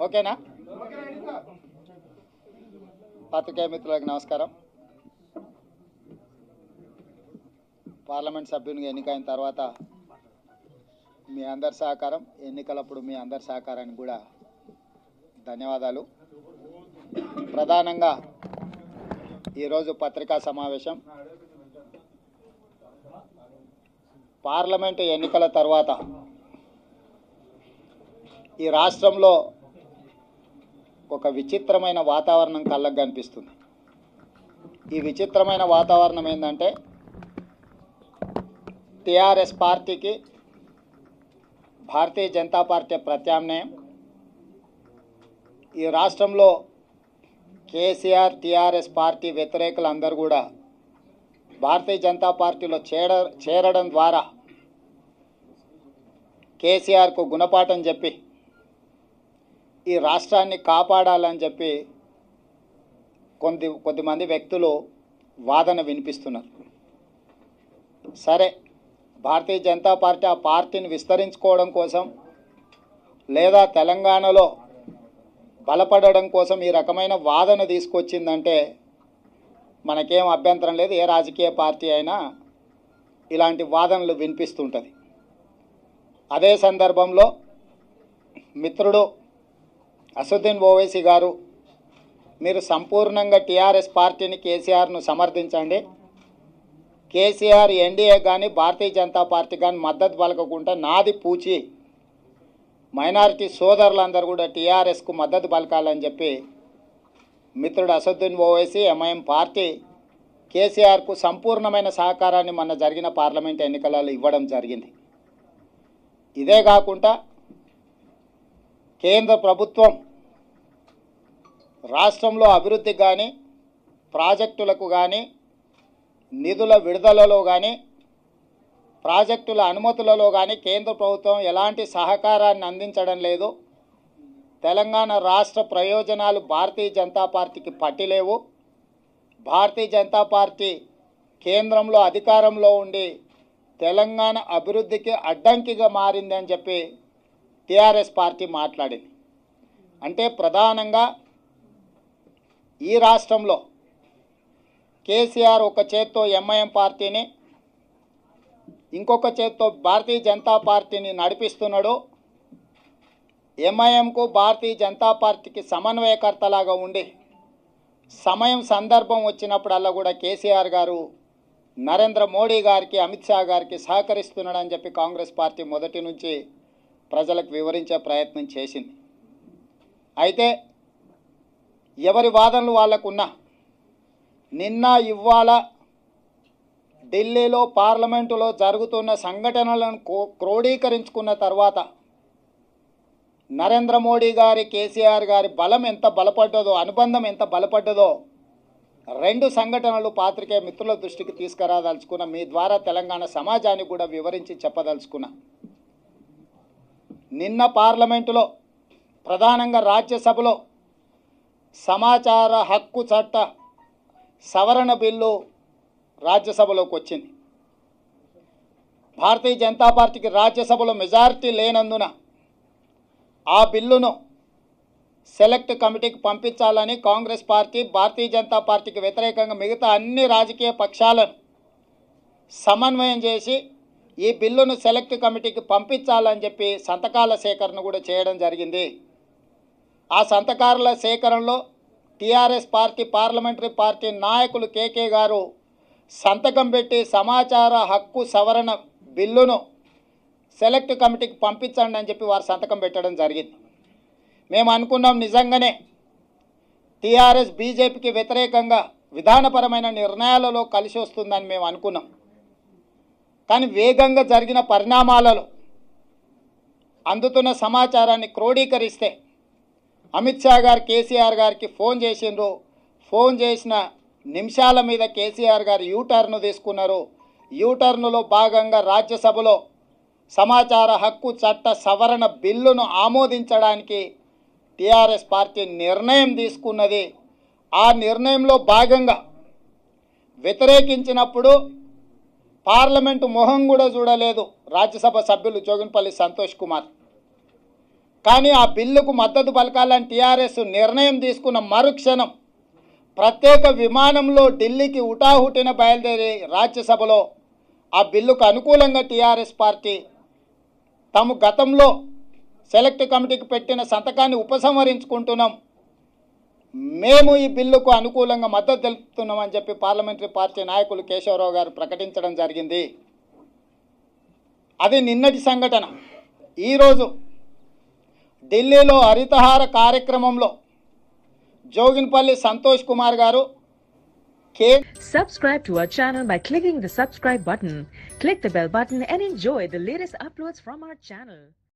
ఓకేనా పత్రికేయ మిత్రులకు నమస్కారం పార్లమెంట్ సభ్యునిగా ఎన్నికైన తర్వాత మీ అందరి సహకారం ఎన్నికలప్పుడు మీ అందరి సహకారానికి కూడా ధన్యవాదాలు ప్రధానంగా ఈరోజు పత్రికా సమావేశం పార్లమెంటు ఎన్నికల తర్వాత ఈ రాష్ట్రంలో ఒక విచిత్రమైన వాతావరణం కళ్ళకు కనిపిస్తుంది ఈ విచిత్రమైన వాతావరణం ఏంటంటే టిఆర్ఎస్ పార్టీకి భారతీయ జనతా పార్టీ ప్రత్యామ్నాయం ఈ రాష్ట్రంలో కేసీఆర్ టిఆర్ఎస్ పార్టీ వ్యతిరేకులు అందరూ కూడా భారతీయ జనతా పార్టీలో చేర చేరడం ద్వారా కేసీఆర్కు గుణపాఠం చెప్పి ఈ రాష్ట్రాన్ని కాపాడాలని చెప్పి కొద్ది కొద్దిమంది వ్యక్తులు వాదన వినిపిస్తున్నారు సరే భారతీయ జనతా పార్టీ ఆ పార్టీని విస్తరించుకోవడం కోసం లేదా తెలంగాణలో బలపడడం కోసం ఈ రకమైన వాదన తీసుకొచ్చిందంటే మనకేం అభ్యంతరం లేదు ఏ రాజకీయ పార్టీ అయినా ఇలాంటి వాదనలు వినిపిస్తుంటుంది అదే సందర్భంలో మిత్రుడు అసదుద్దీన్ ఓవైసీ గారు మీరు సంపూర్ణంగా టీఆర్ఎస్ పార్టీని కేసీఆర్ను సమర్థించండి కేసీఆర్ ఎన్డీఏ కానీ భారతీయ జనతా పార్టీ కానీ మద్దతు పలకకుండా నాది పూచి మైనారిటీ సోదరులందరూ కూడా టీఆర్ఎస్కు మద్దతు పలకాలని చెప్పి మిత్రుడు అసదుద్దీన్ ఓవైసీ ఎంఐఎం పార్టీ కేసీఆర్కు సంపూర్ణమైన సహకారాన్ని మొన్న జరిగిన పార్లమెంట్ ఎన్నికలలో ఇవ్వడం జరిగింది ఇదే కాకుండా కేంద్ర ప్రభుత్వం రాష్ట్రంలో అభివృద్ధికి కానీ ప్రాజెక్టులకు కానీ నిధుల విడుదలలో కానీ ప్రాజెక్టుల అనుమతులలో కానీ కేంద్ర ప్రభుత్వం ఎలాంటి సహకారాన్ని అందించడం లేదు తెలంగాణ రాష్ట్ర ప్రయోజనాలు భారతీయ జనతా పార్టీకి పట్టిలేవు భారతీయ జనతా పార్టీ కేంద్రంలో అధికారంలో ఉండి తెలంగాణ అభివృద్ధికి అడ్డంకిగా మారింది అని చెప్పి టీఆర్ఎస్ పార్టీ మాట్లాడింది అంటే ప్రధానంగా ఈ రాష్ట్రంలో కేసీఆర్ ఒక చేత్తో ఎంఐఎం పార్టీని ఇంకొక చేత్తో భారతీయ జనతా పార్టీని నడిపిస్తున్నాడు ఎంఐఎంకు భారతీయ జనతా పార్టీకి సమన్వయకర్తలాగా ఉండి సమయం సందర్భం వచ్చినప్పుడల్లా కూడా కేసీఆర్ గారు నరేంద్ర మోడీ గారికి అమిత్ షా గారికి సహకరిస్తున్నాడని చెప్పి కాంగ్రెస్ పార్టీ మొదటి నుంచి ప్రజలకు వివరించే ప్రయత్నం చేసింది అయితే ఎవరి వాదనలు వాళ్ళకున్నా నిన్న ఇవాళ ఢిల్లీలో పార్లమెంటులో జరుగుతున్న సంఘటనలను కో- క్రోడీకరించుకున్న తర్వాత నరేంద్ర మోడీ గారి కేసీఆర్ గారి బలం ఎంత బలపడ్డదో అనుబంధం ఎంత బలపడ్డదో రెండు సంఘటనలు పాత్రికేయ మిత్రుల దృష్టికి తీసుకురాదలుచుకున్న మీ ద్వారా తెలంగాణ సమాజానికి కూడా వివరించి చెప్పదలుచుకున్నా నిన్న పార్లమెంటులో ప్రధానంగా రాజ్యసభలో సమాచార హక్కు చట్ట సవరణ బిల్లు రాజ్యసభలోకి వచ్చింది భారతీయ జనతా పార్టీకి రాజ్యసభలో మెజారిటీ లేనందున ఆ బిల్లును సెలెక్ట్ కమిటీకి పంపించాలని కాంగ్రెస్ పార్టీ భారతీయ జనతా పార్టీకి వ్యతిరేకంగా మిగతా అన్ని రాజకీయ పక్షాలను సమన్వయం చేసి ఈ బిల్లును సెలెక్ట్ కమిటీకి పంపించాలని చెప్పి సంతకాల సేకరణ కూడా చేయడం జరిగింది ఆ సంతకాల సేకరణలో టీఆర్ఎస్ పార్టీ పార్లమెంటరీ పార్టీ నాయకులు కేకే గారు సంతకం పెట్టి సమాచార హక్కు సవరణ బిల్లును సెలెక్ట్ కమిటీకి పంపించండి అని చెప్పి వారు సంతకం పెట్టడం జరిగింది మేము అనుకున్నాం నిజంగానే టీఆర్ఎస్ బీజేపీకి వ్యతిరేకంగా విధానపరమైన నిర్ణయాలలో కలిసి వస్తుందని మేము అనుకున్నాం కానీ వేగంగా జరిగిన పరిణామాలలో అందుతున్న సమాచారాన్ని క్రోడీకరిస్తే అమిత్ షా గారు కేసీఆర్ గారికి ఫోన్ చేసిండ్రు ఫోన్ చేసిన నిమిషాల మీద కేసీఆర్ గారు యూటర్న్ తీసుకున్నారు యూటర్న్లో భాగంగా రాజ్యసభలో సమాచార హక్కు చట్ట సవరణ బిల్లును ఆమోదించడానికి టీఆర్ఎస్ పార్టీ నిర్ణయం తీసుకున్నది ఆ నిర్ణయంలో భాగంగా వ్యతిరేకించినప్పుడు పార్లమెంటు మొహం కూడా చూడలేదు రాజ్యసభ సభ్యులు జోగిన్పల్లి సంతోష్ కుమార్ కానీ ఆ బిల్లుకు మద్దతు పలకాలని టీఆర్ఎస్ నిర్ణయం తీసుకున్న మరుక్షణం ప్రత్యేక విమానంలో ఢిల్లీకి ఉటాహుటిన బయలుదేరి రాజ్యసభలో ఆ బిల్లుకు అనుకూలంగా టీఆర్ఎస్ పార్టీ తాము గతంలో సెలెక్ట్ కమిటీకి పెట్టిన సంతకాన్ని ఉపసంహరించుకుంటున్నాం మేము ఈ బిల్లుకు అనుకూలంగా మద్దతు తెలుపుతున్నామని చెప్పి పార్లమెంటరీ పార్టీ నాయకులు కేశవరావు గారు ప్రకటించడం జరిగింది అది నిన్నటి సంఘటన ఈరోజు ఢిల్లీలో హరితహార కార్యక్రమంలో జోగిన్పల్లి సంతోష్ కుమార్ గారు కే Subscribe to our channel by clicking the subscribe button. Click the bell button and enjoy the latest uploads from our channel.